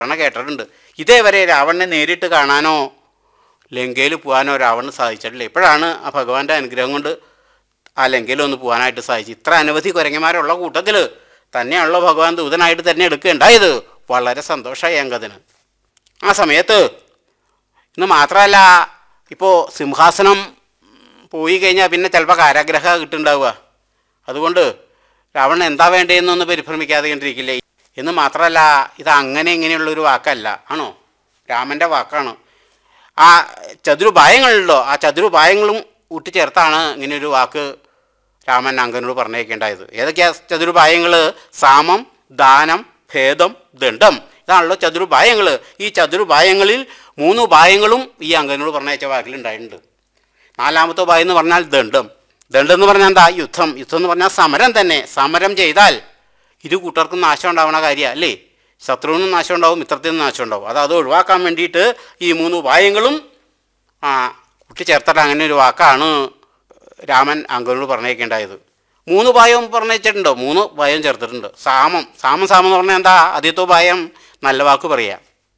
പറഞ്ഞ കേട്ടിട്ടുണ്ട് ഇതേവരെ രാവണനെ നേരിട്ട് കാണാനോ ലങ്കയിൽ പോകാനോ രാവണന് സാധിച്ചിട്ടില്ല ഇപ്പോഴാണ് ആ ഭഗവാന്റെ അനുഗ്രഹം കൊണ്ട് ആ ലങ്കയിൽ ഒന്ന് പോകാനായിട്ട് സാധിച്ചു ഇത്ര അനവധി കുരങ്ങന്മാരുള്ള കൂട്ടത്തിൽ തന്നെയാണല്ലോ ഭഗവാൻ ദൂതനായിട്ട് തന്നെ എടുക്കുകയുണ്ടായത് വളരെ സന്തോഷമായി അങ്കദിന് ആ സമയത്ത് ഇന്ന് മാത്രമല്ല ഇപ്പോൾ സിംഹാസനം പോയി കഴിഞ്ഞാൽ പിന്നെ ചിലപ്പോൾ കാരാഗ്രഹ കിട്ടുന്നുണ്ടാവുക അതുകൊണ്ട് രാവണൻ എന്താ വേണ്ടതെന്നൊന്ന് പരിഭ്രമിക്കാതെ കണ്ടിരിക്കില്ലേ എന്ന് മാത്രമല്ല ഇത് അങ്ങനെ ഇങ്ങനെയുള്ളൊരു വാക്കല്ല ആണോ രാമൻ്റെ വാക്കാണ് ആ ചതുരുപായങ്ങളുണ്ടോ ആ ചതുരുപായങ്ങളും കൂട്ടിച്ചേർത്താണ് ഇങ്ങനെയൊരു വാക്ക് രാമൻ അങ്കനോട് പറഞ്ഞേക്കേണ്ടായത് ഏതൊക്കെയാ ചതുരുപായങ്ങൾ സാമം ദാനം ഭേദം ദണ്ഡം ഇതാണല്ലോ ചതുരുപായങ്ങൾ ഈ ചതുരുപായങ്ങളിൽ മൂന്ന് ഉപായങ്ങളും ഈ അങ്കനോട് പറഞ്ഞയച്ച വാക്കിലുണ്ടായിട്ടുണ്ട് നാലാമത്തെ ഉപായം എന്ന് പറഞ്ഞാൽ ദണ്ഡം ദണ്ഡം എന്ന് പറഞ്ഞാൽ എന്താ യുദ്ധം യുദ്ധം എന്ന് പറഞ്ഞാൽ സമരം തന്നെ സമരം ചെയ്താൽ ഇരു കൂട്ടർക്കും നാശം ഉണ്ടാവണ കാര്യമാണ് അല്ലേ ശത്രുവിനും നാശം ഉണ്ടാവും മിത്രത്തിനും നാശം ഉണ്ടാവും അത് അത് ഒഴിവാക്കാൻ വേണ്ടിയിട്ട് ഈ മൂന്ന് ഉപായങ്ങളും ആ കൂട്ടിച്ചേർത്തിട്ട് അങ്ങനെ ഒരു വാക്കാണ് രാമൻ അങ്കനോട് പറഞ്ഞേക്കേണ്ടായത് മൂന്ന് ഉപായവും പറഞ്ഞിട്ടുണ്ടോ മൂന്ന് ഉപായം ചേർത്തിട്ടുണ്ട് സാമം സാമം സാമം എന്ന് പറഞ്ഞാൽ എന്താ ആദ്യത്തെ ഉപായം നല്ല വാക്ക് പറയാം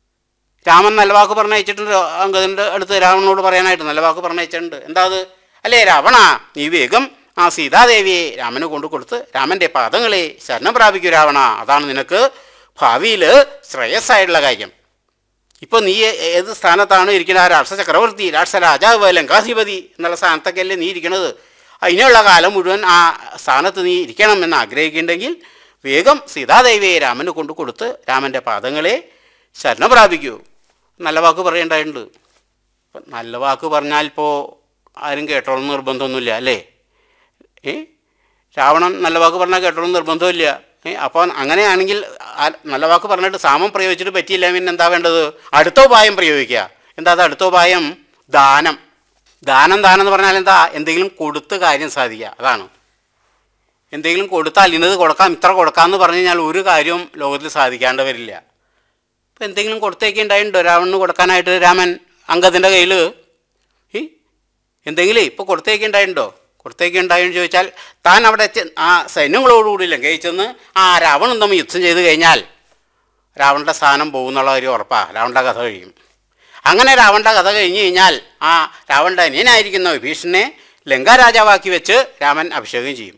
രാമൻ നല്ല വാക്ക് പറഞ്ഞയച്ചിട്ടുണ്ട് അങ്കദൻ്റെ അടുത്ത് രാവണനോട് പറയാനായിട്ട് നല്ല വാക്ക് പറഞ്ഞയച്ചിട്ടുണ്ട് എന്താ അത് അല്ലേ രാവണ നീ വേഗം ആ സീതാദേവിയെ രാമന് കൊണ്ടു കൊടുത്ത് രാമൻ്റെ പാദങ്ങളെ ശരണം പ്രാപിക്കൂ രാവണ അതാണ് നിനക്ക് ഭാവിയിൽ ശ്രേയസ്സായിട്ടുള്ള കാര്യം ഇപ്പോൾ നീ ഏത് സ്ഥാനത്താണ് ഇരിക്കുന്നത് ആ രാക്ഷസ ചക്രവർത്തി രാക്ഷസ രാജാവ് ലങ്കാധിപതി എന്നുള്ള സ്ഥാനത്തൊക്കെയല്ലേ നീ ഇരിക്കണത് അതിനുള്ള കാലം മുഴുവൻ ആ സ്ഥാനത്ത് നീ ഇരിക്കണം എന്ന് ആഗ്രഹിക്കുന്നുണ്ടെങ്കിൽ വേഗം സീതാദേവിയെ രാമന് കൊണ്ടു കൊടുത്ത് രാമൻ്റെ പാദങ്ങളെ ശരണം പ്രാപിക്കൂ നല്ല വാക്ക് പറയേണ്ടതുണ്ട് ഇപ്പം നല്ല വാക്ക് പറഞ്ഞാൽ ഇപ്പോൾ ആരും കേട്ടോളം നിർബന്ധമൊന്നുമില്ല അല്ലേ ഏ രാവണൻ നല്ല വാക്ക് പറഞ്ഞാൽ കേട്ടോളം നിർബന്ധമില്ല ഏ അപ്പോൾ അങ്ങനെയാണെങ്കിൽ ആ നല്ല വാക്ക് പറഞ്ഞിട്ട് സാമം പ്രയോഗിച്ചിട്ട് പറ്റിയില്ല പിന്നെ എന്താ വേണ്ടത് അടുത്ത ഉപായം പ്രയോഗിക്കുക എന്താ അത് അടുത്ത ഉപായം ദാനം ദാനം ദാനം എന്ന് പറഞ്ഞാൽ എന്താ എന്തെങ്കിലും കൊടുത്ത് കാര്യം സാധിക്കുക അതാണ് എന്തെങ്കിലും കൊടുത്താൽ ഇന്നത് കൊടുക്കാം ഇത്ര കൊടുക്കാം എന്ന് പറഞ്ഞു കഴിഞ്ഞാൽ ഒരു കാര്യവും ലോകത്തിൽ സാധിക്കാണ്ട് വരില്ല ഇപ്പം എന്തെങ്കിലും കൊടുത്തേക്ക് ഉണ്ടായിട്ടുണ്ടോ രാവണന് കൊടുക്കാനായിട്ട് രാമൻ അങ്കദിൻ്റെ കയ്യിൽ ഈ എന്തെങ്കിലും ഇപ്പോൾ കൊടുത്തേക്ക് ഉണ്ടായിട്ടുണ്ടോ കൊടുത്തേക്ക് ഉണ്ടായെന്ന് ചോദിച്ചാൽ താൻ അവിടെ ചെ- ആ സൈന്യങ്ങളോടുകൂടി ലംഘിച്ചെന്ന് ആ രാവണൻ തമ്മിൽ യുദ്ധം ചെയ്ത് കഴിഞ്ഞാൽ രാവണൻ്റെ സ്ഥാനം പോകുന്നുള്ള ഒരു ഉറപ്പാണ് രാവണൻ്റെ കഥ കഴിയും അങ്ങനെ രാവണൻ്റെ കഥ കഴിഞ്ഞ് കഴിഞ്ഞാൽ ആ രാവണൻ്റെ അനിയനായിരിക്കുന്ന വിഭീഷണനെ ലങ്കാരാജാവാക്കി വെച്ച് രാമൻ അഭിഷേകം ചെയ്യും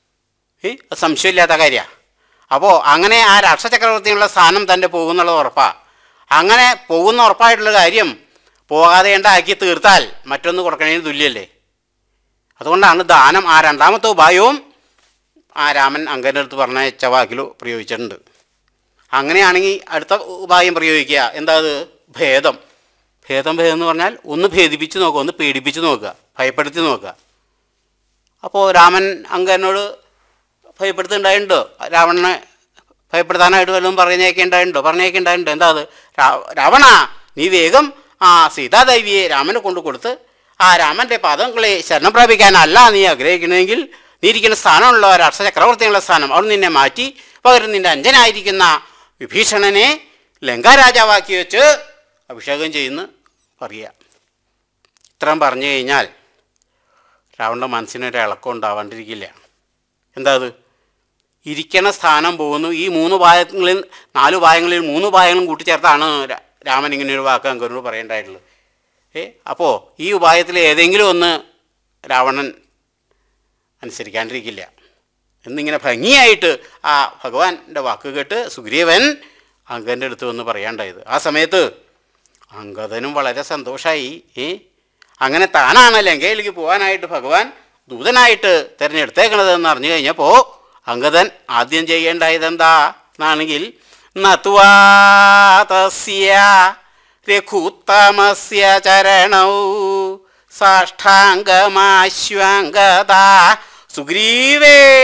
ഏ അത് സംശയമില്ലാത്ത കാര്യമാണ് അപ്പോൾ അങ്ങനെ ആ രാഷ്ട്രചക്രവർത്തിയുള്ള സ്ഥാനം തൻ്റെ പോകുന്നുള്ളത് ഉറപ്പാണ് അങ്ങനെ പോകുന്ന ഉറപ്പായിട്ടുള്ള കാര്യം പോകാതെ ആക്കി തീർത്താൽ മറ്റൊന്ന് കൊടുക്കണതിന് തുല്യല്ലേ അതുകൊണ്ടാണ് ദാനം ആ രണ്ടാമത്തെ ഉപായവും ആ രാമൻ അങ്കൻ്റെ അടുത്ത് പറഞ്ഞ വാക്കിൽ പ്രയോഗിച്ചിട്ടുണ്ട് അങ്ങനെയാണെങ്കിൽ അടുത്ത ഉപായം പ്രയോഗിക്കുക എന്താ അത് ഭേദം ഭേദം ഭേദം എന്ന് പറഞ്ഞാൽ ഒന്ന് ഭേദിപ്പിച്ച് നോക്കുക ഒന്ന് പേടിപ്പിച്ച് നോക്കുക ഭയപ്പെടുത്തി നോക്കുക അപ്പോൾ രാമൻ അങ്കനോട് ഭയപ്പെടുത്തുണ്ടായിട്ടുണ്ടോ രാവണനെ ഭയപ്പെടുത്താനായിട്ട് വല്ലതും പറഞ്ഞേക്കെ ഉണ്ടായിട്ടുണ്ടോ പറഞ്ഞേക്കെ ഉണ്ടായിട്ടുണ്ടോ എന്താ അത് രാ- രാവണ നീ വേഗം ആ സീതാദേവിയെ രാമനെ കൊണ്ട് കൊടുത്ത് ആ രാമൻ്റെ പാദങ്ങളെ ശരണം പ്രാപിക്കാനല്ല നീ ആഗ്രഹിക്കണമെങ്കിൽ നീ ഇരിക്കുന്ന സ്ഥാനമുള്ള രാഷ്ട്ര ചക്രവർത്തിയുള്ള സ്ഥാനം അവിടെ നിന്നെ മാറ്റി പകരം നിൻ്റെ അഞ്ചനായിരിക്കുന്ന വിഭീഷണനെ ലങ്കാരാജാവാക്കി വെച്ച് അഭിഷേകം ചെയ്യുന്നു പറയുക ഇത്രയും പറഞ്ഞു കഴിഞ്ഞാൽ രാവണൻ്റെ മനസ്സിനൊരു ഇളക്കം ഉണ്ടാവാണ്ടിരിക്കില്ല എന്താ അത് ഇരിക്കണ സ്ഥാനം പോകുന്നു ഈ മൂന്ന് ഭാഗങ്ങളിൽ നാല് ഭാഗങ്ങളിൽ മൂന്ന് ഭാഗങ്ങളും കൂട്ടിച്ചേർത്താണ് രാ- രാമൻ ഇങ്ങനെ ഒരു വാക്ക് അങ്കനോട് പറയേണ്ടതായിട്ടുള്ളത് ഏ അപ്പോൾ ഈ ഉപായത്തിൽ ഏതെങ്കിലും ഒന്ന് രാവണൻ അനുസരിക്കാണ്ടിരിക്കില്ല എന്നിങ്ങനെ ഭംഗിയായിട്ട് ആ ഭഗവാന്റെ വാക്ക് കേട്ട് സുഗ്രീവൻ അങ്കൻ്റെ അടുത്ത് വന്ന് പറയാണ്ടായത് ആ സമയത്ത് അങ്കദനും വളരെ സന്തോഷമായി ഏ അങ്ങനെ താനാണ് ലങ്കയിലേക്ക് പോകാനായിട്ട് ഭഗവാൻ ദൂതനായിട്ട് തിരഞ്ഞെടുത്തേക്കണത് എന്ന് അറിഞ്ഞു കഴിഞ്ഞപ്പോൾ അങ്കദൻ ആദ്യം ചെയ്യേണ്ടായത് എന്താ എന്നാണെങ്കിൽ നത്വാതസ്യ രഘുത്തമസ്യ ചരണൗ സാഷ്ടാംഗമാശ്വാംഗത സുഗ്രീവേ